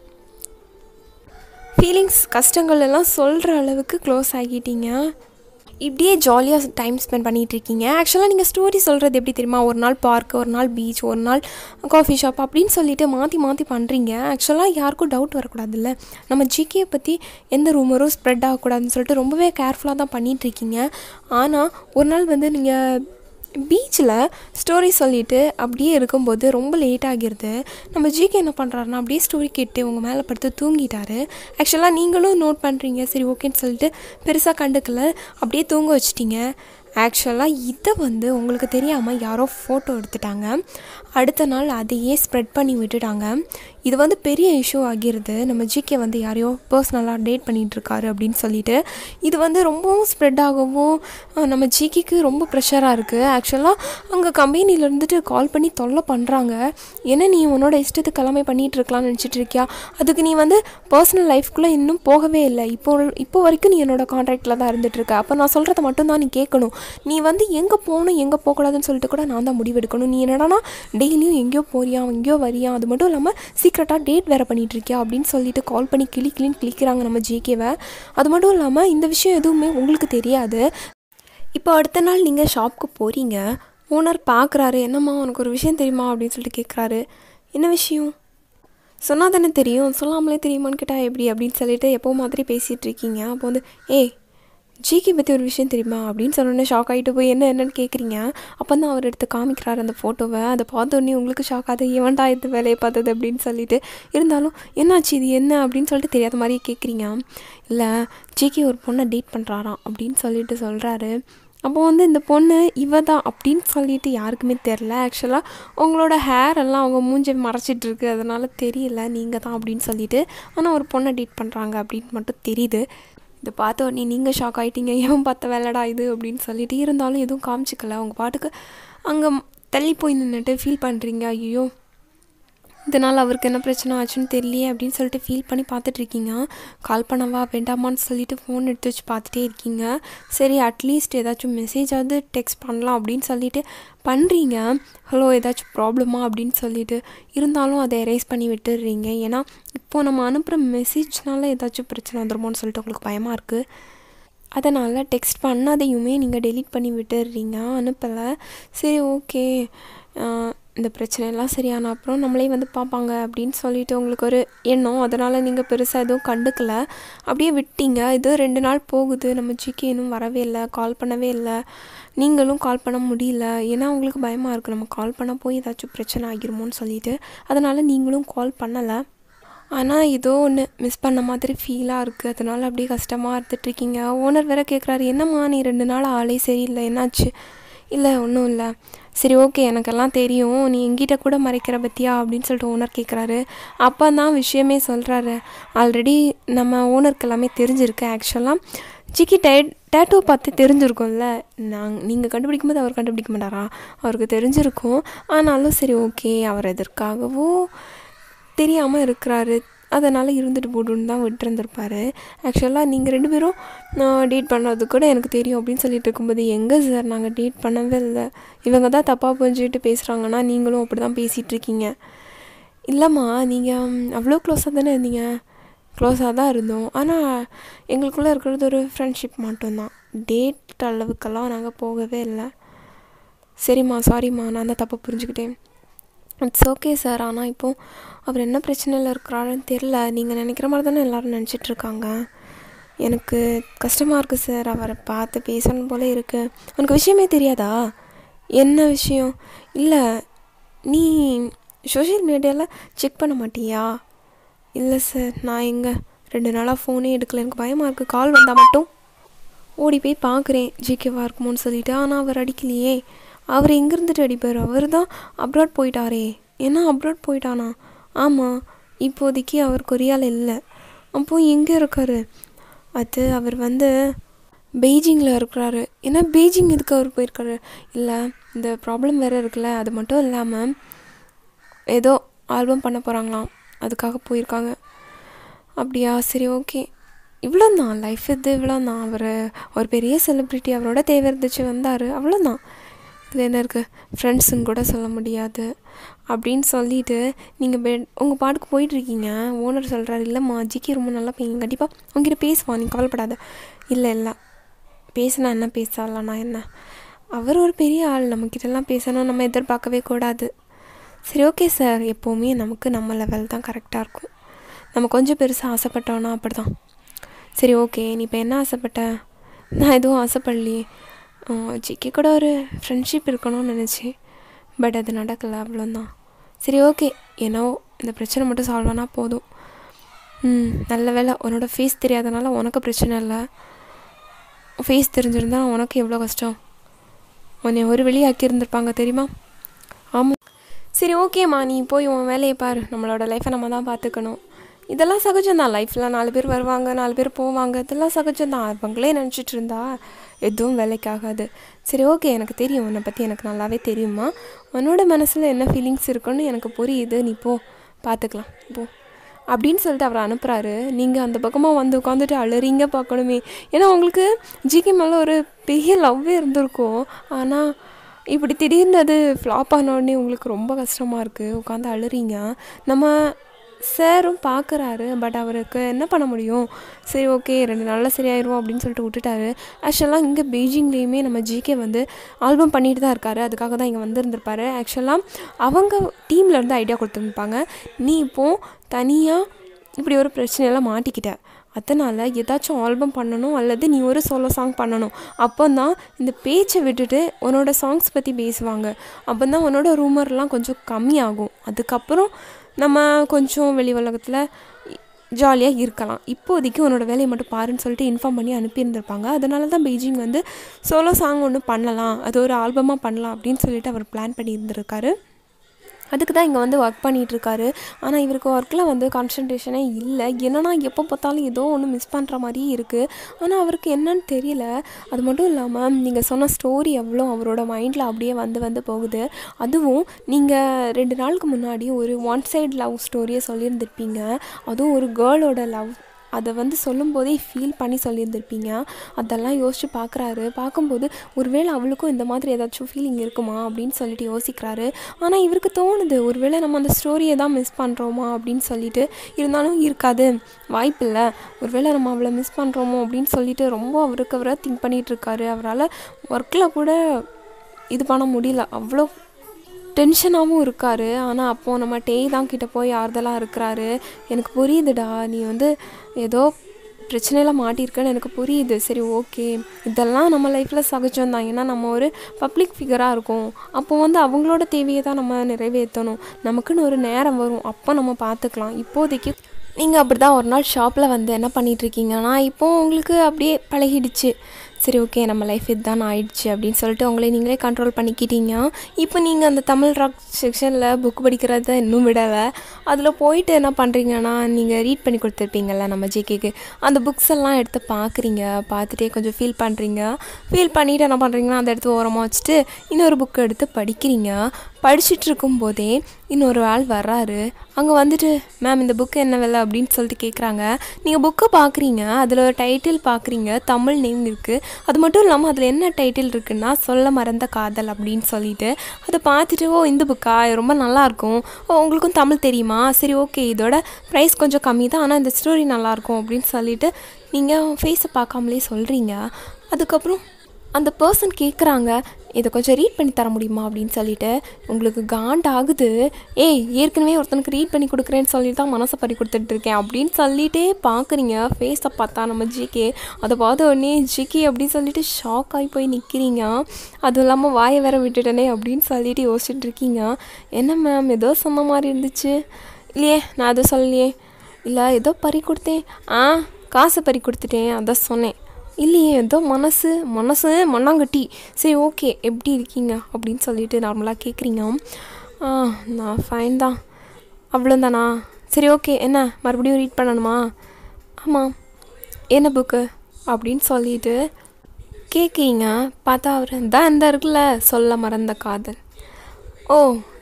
S1: ஃபீலிங்ஸ் கஷ்டங்கள் எல்லாம் சொல்கிற அளவுக்கு க்ளோஸ் ஆகிட்டீங்க இப்படியே ஜாலியாக டைம் ஸ்பெண்ட் பண்ணிகிட்டு இருக்கீங்க ஆக்சுவலாக நீங்கள் ஸ்டோரி சொல்கிறது எப்படி தெரியுமா ஒரு நாள் பார்க் ஒரு நாள் பீச் ஒரு நாள் காஃபி ஷாப் அப்படின்னு சொல்லிட்டு மாற்றி மாற்றி பண்ணுறீங்க ஆக்சுவலாக யாருக்கும் டவுட் வரக்கூடாதுல்ல நம்ம ஜிகே பற்றி எந்த ரூமரும் ஸ்ப்ரெட் ஆகக்கூடாதுன்னு சொல்லிட்டு ரொம்பவே கேர்ஃபுல்லாக தான் பண்ணிகிட்ருக்கீங்க ஆனால் ஒரு நாள் வந்து நீங்கள் பீச்சில் ஸ்டோரி சொல்லிவிட்டு அப்படியே இருக்கும்போது ரொம்ப லேட் ஆகிருது நம்ம ஜிகே என்ன பண்ணுறாருனா அப்படியே ஸ்டோரி கேட்டு உங்கள் மேலே படுத்து தூங்கிட்டாரு ஆக்சுவலாக நீங்களும் நோட் பண்ணுறீங்க சரி ஓகேன்னு சொல்லிட்டு பெருசாக கண்டுக்கல அப்படியே தூங்க வச்சிட்டிங்க ஆக்சுவலாக இதை வந்து உங்களுக்கு தெரியாமல் யாரோ ஃபோட்டோ எடுத்துட்டாங்க அடுத்த நாள் அதையே ஸ்ப்ரெட் பண்ணி விட்டுட்டாங்க இது வந்து பெரிய இஷ்யூ ஆகிருது நம்ம ஜிகே வந்து யாரையோ பர்சனலாக டேட் பண்ணிகிட்ருக்காரு அப்படின்னு சொல்லிட்டு இது வந்து ரொம்பவும் ஸ்ப்ரெட் ஆகவும் நம்ம ஜிகேக்கு ரொம்ப ப்ரெஷராக இருக்குது ஆக்சுவலாக அங்கே கம்பெனியில் இருந்துட்டு கால் பண்ணி தொல்லை பண்ணுறாங்க என்ன நீ உன்னோட இஷ்டத்துக்கு எல்லாமே பண்ணிகிட்டு இருக்கலாம்னு நினச்சிட்டு இருக்கியா அதுக்கு நீ வந்து பர்சனல் லைஃப்குள்ளே இன்னும் போகவே இல்லை இப்போ இப்போ வரைக்கும் நீ என்னோட கான்ட்ராக்டில் தான் இருந்துகிட்ருக்க அப்போ நான் சொல்கிறத மட்டும்தான் நீ கேட்கணும் நீ வந்து எங்கே போகணும் எங்கே போகக்கூடாதுன்னு சொல்லிட்டு கூட நான் தான் முடிவெடுக்கணும் நீ என்னடானா டெய்லியும் எங்கேயோ போறியா எங்கேயோ வரியா அது மட்டும் இல்லாமல் சீக்கிரட்டாக டேட் வேறு பண்ணிகிட்டு இருக்கியா அப்படின்னு சொல்லிட்டு கால் பண்ணி கிளி கிளின்னு கிளிக்கிறாங்க நம்ம ஜேகேவை அது மட்டும் இல்லாமல் இந்த விஷயம் எதுவுமே உங்களுக்கு தெரியாது இப்போ அடுத்த நாள் நீங்கள் ஷாப்புக்கு போகிறீங்க ஓனர் பார்க்குறாரு என்னம்மா உனக்கு ஒரு விஷயம் தெரியுமா அப்படின்னு சொல்லிட்டு கேட்குறாரு என்ன விஷயம் சொன்னால் தானே தெரியும் சொல்லாமலே தெரியுமான்னு கேட்டால் எப்படி அப்படின்னு சொல்லிட்டு எப்போ மாதிரி பேசிகிட்டு இருக்கீங்க அப்போ வந்து ஏய் ஜிகே பற்றி ஒரு விஷயம் தெரியுமா அப்படின்னு சொன்னோன்னே ஷாக் ஆகிட்டு போய் என்ன என்னன்னு கேட்குறீங்க அப்போ தான் அவர் எடுத்து காமிக்கிறாரு அந்த ஃபோட்டோவை அதை பார்த்தோன்னே உங்களுக்கு ஷாக் ஆகுது ஏன்டா இந்த வேலையை பார்த்தது அப்படின்னு சொல்லிட்டு இருந்தாலும் என்னாச்சு இது என்ன அப்படின்னு சொல்லிட்டு தெரியாத மாதிரியே கேட்குறீங்க இல்லை ஜிகே ஒரு பொண்ணை டேட் பண்ணுறாராம் அப்படின்னு சொல்லிட்டு சொல்கிறாரு அப்போ வந்து இந்த பொண்ணு இவ தான் அப்படின்னு சொல்லிட்டு யாருக்குமே தெரில ஆக்சுவலாக உங்களோட ஹேர் எல்லாம் அவங்க மூஞ்சை மறைச்சிட்டு இருக்கு அதனால தெரியல நீங்கள் தான் அப்படின்னு சொல்லிட்டு ஆனால் ஒரு பொண்ணை டேட் பண்ணுறாங்க அப்படின்னு மட்டும் தெரியுது இதை பார்த்த உடனே நீங்கள் ஷாக் ஆகிட்டீங்க ஏன் பார்த்த வேலைடா இது அப்படின்னு சொல்லிட்டு இருந்தாலும் எதுவும் காமிச்சிக்கல அவங்க பாட்டுக்கு அங்கே தள்ளி போய் நின்றுட்டு ஃபீல் பண்ணுறீங்க ஐயோ இதனால் அவருக்கு என்ன பிரச்சனை ஆச்சுன்னு தெரியலையே அப்படின்னு சொல்லிட்டு ஃபீல் பண்ணி பார்த்துட்ருக்கீங்க கால் பண்ணவா வேண்டாமான்னு சொல்லிட்டு ஃபோன் எடுத்து வச்சு பார்த்துட்டே இருக்கீங்க சரி அட்லீஸ்ட் ஏதாச்சும் மெசேஜாவது டெக்ஸ்ட் பண்ணலாம் அப்படின்னு சொல்லிட்டு பண்ணுறீங்க ஹலோ ஏதாச்சும் ப்ராப்ளமா அப்படின்னு சொல்லிட்டு இருந்தாலும் அதை எரேஸ் பண்ணி விட்டுடுறீங்க ஏன்னா இப்போது நம்ம அனுப்புகிற மெசேஜ்னால ஏதாச்சும் பிரச்சனை வந்துருமோன்னு சொல்லிட்டு உங்களுக்கு பயமாக இருக்குது அதனால் டெக்ஸ்ட் பண்ணாதையுமே நீங்கள் டெலீட் பண்ணி விட்டுடுறீங்க அனுப்பலை சரி ஓகே இந்த பிரச்சனையெல்லாம் சரியான அப்புறம் நம்மளே வந்து பார்ப்பாங்க அப்படின்னு சொல்லிட்டு உங்களுக்கு ஒரு எண்ணம் அதனால் நீங்கள் பெருசாக எதுவும் கண்டுக்கல அப்படியே விட்டீங்க இது ரெண்டு நாள் போகுது நம்ம ஜிகே இன்னும் வரவே இல்லை கால் பண்ணவே இல்லை நீங்களும் கால் பண்ண முடியல ஏன்னா உங்களுக்கு பயமாக இருக்குது நம்ம கால் பண்ண போய் ஏதாச்சும் பிரச்சனை ஆகிருமோன்னு சொல்லிட்டு அதனால் நீங்களும் கால் பண்ணலை ஆனால் ஏதோ ஒன்று மிஸ் பண்ண மாதிரி ஃபீலாக இருக்குது அதனால அப்படியே கஷ்டமாக இருந்துட்டுருக்கீங்க ஓனர் வேற கேட்குறாரு என்னம்மா நீ ரெண்டு நாள் ஆளே சரியில்லை என்னாச்சு இல்லை ஒன்றும் இல்லை சரி ஓகே எனக்கெல்லாம் தெரியும் நீ எங்கிட்ட கூட மறைக்கிற பத்தியா அப்படின்னு சொல்லிட்டு ஓனர் கேட்குறாரு அப்போ தான் விஷயமே சொல்கிறாரு ஆல்ரெடி நம்ம ஓனருக்கு எல்லாமே தெரிஞ்சிருக்கு ஆக்சுவலாக ஜிக்கி டே டேட்டோ பார்த்து தெரிஞ்சிருக்கும்ல நாங்கள் நீங்கள் கண்டுபிடிக்கும் போது அவர் கண்டுபிடிக்க மாட்டாரா அவருக்கு தெரிஞ்சிருக்கும் ஆனாலும் சரி ஓகே அவர் எதற்காகவோ தெரியாமல் இருக்கிறாரு அதனால் இருந்துட்டு போட்டுன்னு தான் விட்டுருந்துருப்பாரு ஆக்சுவலாக நீங்கள் ரெண்டு பேரும் டேட் பண்ணுறது கூட எனக்கு தெரியும் அப்படின்னு சொல்லிட்டு இருக்கும்போது எங்கே சார் நாங்கள் டேட் பண்ணவே இல்லை இவங்க தான் தப்பாக புரிஞ்சுக்கிட்டு பேசுகிறாங்கன்னா நீங்களும் அப்படி தான் பேசிகிட்டு இருக்கீங்க இல்லைம்மா நீங்கள் அவ்வளோ க்ளோஸாக தானே இருந்தீங்க க்ளோஸாக தான் இருந்தோம் ஆனால் எங்களுக்குள்ளே இருக்கிறது ஒரு ஃப்ரெண்ட்ஷிப் மட்டும்தான் டேட் அளவுக்கெல்லாம் நாங்கள் போகவே இல்லை சரிம்மா சாரிம்மா நான் தான் தப்பாக புரிஞ்சுக்கிட்டேன் இட்ஸ் ஓகே சார் ஆனால் இப்போது அவர் என்ன பிரச்சனையில் இருக்கிறாருன்னு தெரில நீங்கள் நினைக்கிற மாதிரி தானே எல்லோரும் நினச்சிட்ருக்காங்க எனக்கு கஷ்டமாக இருக்குது சார் அவரை பார்த்து பேசணும் போல இருக்குது உனக்கு விஷயமே தெரியாதா என்ன விஷயம் இல்லை நீ சோஷியல் மீடியாவில் செக் பண்ண மாட்டியா இல்லை சார் நான் எங்கே ரெண்டு நாளாக ஃபோனே எடுக்கல எனக்கு பயமாக இருக்குது கால் வந்தால் மட்டும் ஓடி போய் பார்க்குறேன் ஜிகேவா இருக்குமோன்னு சொல்லிட்டு ஆனால் அவர் அடிக்கலையே அவர் எங்கே இருந்துட்டு அடிப்பார் அவர் தான் அப்ராட் போயிட்டாரே ஏன்னா அப்ராட் போயிட்டானா ஆமாம் இப்போதைக்கு அவர் கொரியாவில் இல்லை அப்போ எங்கே இருக்கார் அது அவர் வந்து பெய்ஜிங்கில் இருக்கிறாரு ஏன்னா பெய்ஜிங் எதுக்கு அவர் போயிருக்காரு இல்லை இந்த ப்ராப்ளம் வேறு இருக்குல்ல அது மட்டும் இல்லாமல் ஏதோ ஆல்பம் பண்ண போகிறாங்களாம் அதுக்காக போயிருக்காங்க அப்படியா சரி ஓகே இவ்வளோ தான் லைஃப் இது இவ்வளோ தான் அவர் ஒரு பெரிய செலிப்ரிட்டி அவரோட தேவை இருந்துச்சு வந்தார் அவ்வளோதான் இதில் என்ன இருக்குது ஃப்ரெண்ட்ஸுன்னு கூட சொல்ல முடியாது அப்படின்னு சொல்லிட்டு நீங்கள் பெட் உங்கள் பாட்டுக்கு போயிட்டுருக்கீங்க ஓனர் சொல்கிறாரு இல்லைம்மா ஜிக்கி ரொம்ப நல்லா பையன் கண்டிப்பாக உங்ககிட்ட பேசுவான் நீ கவலைப்படாத இல்லை இல்லை பேசினா என்ன பேசலாம் நான் என்ன அவர் ஒரு பெரிய ஆள் நம்மக்கிட்டலாம் பேசணும் நம்ம எதிர்பார்க்கவே கூடாது சரி ஓகே சார் எப்போவுமே நமக்கு நம்ம லெவல் தான் கரெக்டாக இருக்கும் நம்ம கொஞ்சம் பெருசாக ஆசைப்பட்டோன்னா அப்படி தான் சரி ஓகே நீ இப்போ என்ன ஆசைப்பட்ட நான் எதுவும் ஆசைப்படலையே ஜிக்கி கூட ஒரு ஃப்ரெண்ட்ஷிப் இருக்கணும்னு நினச்சேன் பட் அது நடக்கலை அவ்வளோதான் சரி ஓகே ஏன்னோ இந்த பிரச்சனை மட்டும் சால்வ் ஆனால் போதும் ம் நல்ல வேலை உன்னோட ஃபேஸ் தெரியாதனால உனக்கு பிரச்சனை இல்லை ஃபேஸ் தெரிஞ்சிருந்தா உனக்கு எவ்வளோ கஷ்டம் உன்னை ஒரு வெளியே ஆக்கியிருந்திருப்பாங்க தெரியுமா ஆமாம் சரி ஓகேம்மா நீ போய் உன் வேலையை பாரு நம்மளோட லைஃப்பை நம்ம தான் பார்த்துக்கணும் இதெல்லாம் சகஜம்தான் லைஃப்பில் நாலு பேர் வருவாங்க நாலு பேர் போவாங்க இதெல்லாம் சகஜம்தான் அவங்களே நினச்சிட்டு இருந்தா எதுவும் வேலைக்காகாது சரி ஓகே எனக்கு தெரியும் உன்னை பற்றி எனக்கு நல்லாவே தெரியுமா உன்னோட மனசில் என்ன ஃபீலிங்ஸ் இருக்குன்னு எனக்கு புரியுது நீ போ பார்த்துக்கலாம் போ அப்படின்னு சொல்லிட்டு அவரை அனுப்புகிறாரு நீங்கள் அந்த பக்கமாக வந்து உட்காந்துட்டு அழுறீங்க பார்க்கணுமே ஏன்னா உங்களுக்கு ஜிகே மேலே ஒரு பெரிய லவ்வே இருந்திருக்கும் ஆனால் இப்படி திடீர்னு அது ஃப்ளாப் ஆனோடனே உங்களுக்கு ரொம்ப கஷ்டமாக இருக்குது உட்காந்து அழுறீங்க நம்ம சாரும் பார்க்குறாரு பட் அவருக்கு என்ன பண்ண முடியும் சரி ஓகே ரெண்டு நாளில் சரியாயிரும் அப்படின்னு சொல்லிட்டு விட்டுட்டாரு ஆக்சுவலாக இங்கே பெய்ஜிங்லேயுமே நம்ம ஜிகே வந்து ஆல்பம் பண்ணிட்டு தான் இருக்காரு அதுக்காக தான் இங்கே வந்திருந்திருப்பாரு ஆக்சுவலாக அவங்க டீமில் இருந்து ஐடியா கொடுத்துருப்பாங்க நீ இப்போது தனியாக இப்படி ஒரு பிரச்சனையெல்லாம் மாட்டிக்கிட்ட அதனால் ஏதாச்சும் ஆல்பம் பண்ணணும் அல்லது நீ ஒரு சோலோ சாங் பண்ணணும் அப்போ தான் இந்த பேச்சை விட்டுட்டு உன்னோட சாங்ஸ் பற்றி பேசுவாங்க அப்போ தான் உன்னோட ரூமர்லாம் கொஞ்சம் கம்மியாகும் அதுக்கப்புறம் நம்ம கொஞ்சம் வெளி உலகத்தில் ஜாலியாக இருக்கலாம் இப்போதைக்கு உன்னோட வேலையை மட்டும் பாருன்னு சொல்லிட்டு இன்ஃபார்ம் பண்ணி அனுப்பியிருந்திருப்பாங்க அதனால தான் பெய்ஜிங் வந்து சோலோ சாங் ஒன்று பண்ணலாம் அது ஒரு ஆல்பமாக பண்ணலாம் அப்படின்னு சொல்லிட்டு அவர் பிளான் பண்ணியிருந்திருக்காரு அதுக்கு தான் இங்கே வந்து ஒர்க் பண்ணிகிட்ருக்காரு ஆனால் இவருக்கு ஒர்க்கில் வந்து கான்சன்ட்ரேஷனே இல்லை என்னன்னா எப்போ பார்த்தாலும் ஏதோ ஒன்று மிஸ் பண்ணுற மாதிரியே இருக்குது ஆனால் அவருக்கு என்னன்னு தெரியல அது மட்டும் இல்லாமல் நீங்கள் சொன்ன ஸ்டோரி எவ்வளோ அவரோட மைண்டில் அப்படியே வந்து வந்து போகுது அதுவும் நீங்கள் ரெண்டு நாளுக்கு முன்னாடி ஒரு ஒன் சைடு லவ் ஸ்டோரியை சொல்லியிருந்திருப்பீங்க அதுவும் ஒரு கேர்ளோட லவ் அதை வந்து சொல்லும்போதே ஃபீல் பண்ணி சொல்லியிருந்திருப்பீங்க அதெல்லாம் யோசிச்சு பார்க்குறாரு பார்க்கும்போது ஒருவேளை அவளுக்கும் இந்த மாதிரி ஏதாச்சும் ஃபீலிங் இருக்குமா அப்படின்னு சொல்லிட்டு யோசிக்கிறாரு ஆனால் இவருக்கு தோணுது ஒருவேளை நம்ம அந்த ஸ்டோரியை தான் மிஸ் பண்ணுறோமா அப்படின்னு சொல்லிட்டு இருந்தாலும் இருக்காது வாய்ப்பில்லை ஒருவேளை நம்ம அவளை மிஸ் பண்ணுறோமோ அப்படின்னு சொல்லிட்டு ரொம்ப அவருக்கு அவரை திங்க் பண்ணிகிட்டு இருக்காரு அவரால் ஒர்க்கில் கூட இது பண்ண முடியல அவ்வளோ டென்ஷனாகவும் இருக்காரு ஆனால் அப்போது நம்ம டேய் தான் கிட்ட போய் ஆறுதலாக இருக்கிறாரு எனக்கு புரியுதுடா நீ வந்து ஏதோ பிரச்சனையில் மாட்டியிருக்கேன்னு எனக்கு புரியுது சரி ஓகே இதெல்லாம் நம்ம லைஃப்பில் சகஜம் தான் ஏன்னா நம்ம ஒரு பப்ளிக் ஃபிகராக இருக்கோம் அப்போ வந்து அவங்களோட தேவையை தான் நம்ம நிறைவேற்றணும் நமக்குன்னு ஒரு நேரம் வரும் அப்போ நம்ம பார்த்துக்கலாம் இப்போதைக்கு நீங்கள் அப்படி தான் ஒரு நாள் ஷாப்பில் வந்து என்ன பண்ணிகிட்ருக்கீங்கன்னா இப்போது உங்களுக்கு அப்படியே பழகிடுச்சு சரி ஓகே நம்ம லைஃப் இதுதான் ஆயிடுச்சு அப்படின்னு சொல்லிட்டு உங்களை நீங்களே கண்ட்ரோல் பண்ணிக்கிட்டீங்க இப்போ நீங்கள் அந்த தமிழ் ராக் செக்ஷனில் புக் படிக்கிறத இன்னும் விடலை அதில் போயிட்டு என்ன பண்ணுறீங்கன்னா நீங்கள் ரீட் பண்ணி கொடுத்துருப்பீங்கள்ல நம்ம ஜேகேக்கு அந்த புக்ஸ் எல்லாம் எடுத்து பார்க்குறீங்க பார்த்துட்டே கொஞ்சம் ஃபீல் பண்ணுறீங்க ஃபீல் பண்ணிவிட்டு என்ன பண்ணுறீங்கன்னா அந்த எடுத்து ஓரமாக வச்சுட்டு இன்னொரு புக்கை எடுத்து படிக்கிறீங்க படிச்சுட்டு இருக்கும்போதே இன்னொரு ஆள் வர்றாரு அங்கே வந்துட்டு மேம் இந்த புக்கு என்ன விலை அப்படின்னு சொல்லிட்டு கேட்குறாங்க நீங்கள் புக்கை பார்க்குறீங்க அதில் ஒரு டைட்டில் பார்க்குறீங்க தமிழ் நேம் இருக்குது அது மட்டும் இல்லாமல் அதில் என்ன டைட்டில் இருக்குன்னா சொல்ல மறந்த காதல் அப்படின்னு சொல்லிட்டு அதை பார்த்துட்டு ஓ இந்த புக்கா ரொம்ப நல்லாயிருக்கும் ஓ உங்களுக்கும் தமிழ் தெரியுமா சரி ஓகே இதோட ப்ரைஸ் கொஞ்சம் கம்மி தான் ஆனால் இந்த ஸ்டோரி நல்லாயிருக்கும் அப்படின்னு சொல்லிட்டு நீங்கள் ஃபேஸை பார்க்காமலே சொல்கிறீங்க அதுக்கப்புறம் அந்த பர்சன் கேட்குறாங்க இதை கொஞ்சம் ரீட் பண்ணி தர முடியுமா அப்படின்னு சொல்லிட்டு உங்களுக்கு காண்ட் ஆகுது ஏய் ஏற்கனவே ஒருத்தனுக்கு ரீட் பண்ணி கொடுக்குறேன்னு சொல்லி தான் மனசை பறி கொடுத்துட்ருக்கேன் அப்படின்னு சொல்லிட்டே பார்க்குறீங்க ஃபேஸை பார்த்தா நம்ம ஜிகே அதை பார்த்த உடனே ஜிகே அப்படின்னு சொல்லிட்டு ஷாக் ஆகி போய் நிற்கிறீங்க அதுவும் இல்லாமல் வாயை வேற விட்டுட்டனே அப்படின்னு சொல்லிட்டு யோசிச்சுட்டு இருக்கீங்க என்ன மேம் ஏதோ சொன்ன மாதிரி இருந்துச்சு இல்லையே நான் அதை சொல்லலையே இல்லை ஏதோ பறி கொடுத்தேன் ஆ காசை பறி கொடுத்துட்டேன் அதான் சொன்னேன் இல்லையே ஏதோ மனசு மனசு மண்ணாங்கட்டி சரி ஓகே எப்படி இருக்கீங்க அப்படின்னு சொல்லிட்டு நார்மலாக கேட்குறீங்க ஆ நான் ஃபைன் தான் அவ்வளோதானா சரி ஓகே என்ன மறுபடியும் ரீட் பண்ணணுமா ஆமாம் என்ன புக்கு அப்படின்னு சொல்லிட்டு கேட்குறீங்க பார்த்தா அவர் தான் இந்த இருக்குல்ல சொல்ல மறந்த காதல் ஓ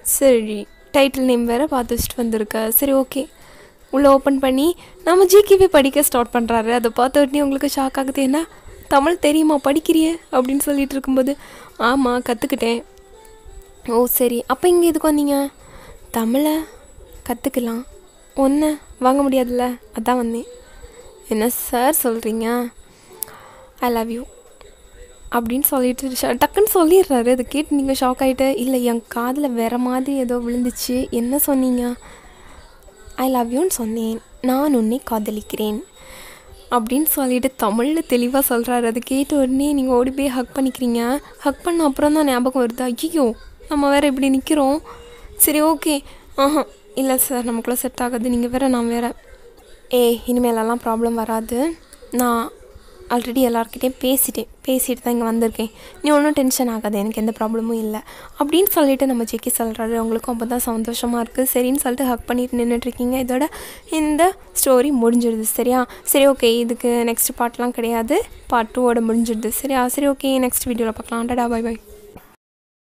S1: சரி டைட்டில் நேம் வேறு பார்த்து வச்சுட்டு வந்திருக்க சரி ஓகே உள்ளே ஓப்பன் பண்ணி நம்ம ஜிகேவே படிக்க ஸ்டார்ட் பண்ணுறாரு அதை பார்த்த உடனே உங்களுக்கு ஷாக் ஆகுது என்ன தமிழ் தெரியுமா படிக்கிறியே அப்படின்னு சொல்லிட்டு இருக்கும்போது ஆமாம் கற்றுக்கிட்டேன் ஓ சரி அப்போ இங்கே எதுக்கு வந்தீங்க தமிழை கற்றுக்கலாம் ஒன்று வாங்க முடியாதுல்ல அதான் வந்தேன் என்ன சார் சொல்கிறீங்க ஐ லவ் யூ அப்படின்னு சொல்லிட்டு ஷ- டக்குன்னு சொல்லிடுறாரு அதை கேட்டு நீங்கள் ஷாக் ஆகிட்டு இல்லை என் காதில் வேற மாதிரி ஏதோ விழுந்துச்சு என்ன சொன்னீங்க ஐ லவ் யூன்னு சொன்னேன் நான் உன்னை காதலிக்கிறேன் அப்படின்னு சொல்லிட்டு தமிழில் தெளிவாக சொல்கிறாரு அதை கேட்ட உடனே நீங்கள் ஓடி போய் ஹக் பண்ணிக்கிறீங்க ஹக் பண்ண அப்புறம் தான் ஞாபகம் வருது ஐயோ நம்ம வேற இப்படி நிற்கிறோம் சரி ஓகே ஆஹா இல்லை சார் நமக்குள்ளே செட் ஆகாது நீங்கள் வேற நான் வேற ஏய் இனிமேலெல்லாம் ப்ராப்ளம் வராது நான் ஆல்ரெடி எல்லாருக்கிட்டேயும் பேசிட்டேன் பேசிட்டு தான் இங்கே வந்திருக்கேன் நீ ஒன்றும் டென்ஷன் ஆகாது எனக்கு எந்த ப்ராப்ளமும் இல்லை அப்படின்னு சொல்லிட்டு நம்ம ஜெக்கி சொல்கிறாரு உங்களுக்கும் அப்போ தான் சந்தோஷமாக இருக்குது சரின்னு சொல்லிட்டு ஹக் பண்ணிட்டு நின்றுட்டுருக்கீங்க இதோட இந்த ஸ்டோரி முடிஞ்சிடுது சரியா சரி ஓகே இதுக்கு நெக்ஸ்ட் பார்ட்லாம் கிடையாது பார்ட் டூவோட முடிஞ்சிடுது சரியா சரி ஓகே நெக்ஸ்ட் வீடியோவில் பார்க்கலாம் டடா பை பை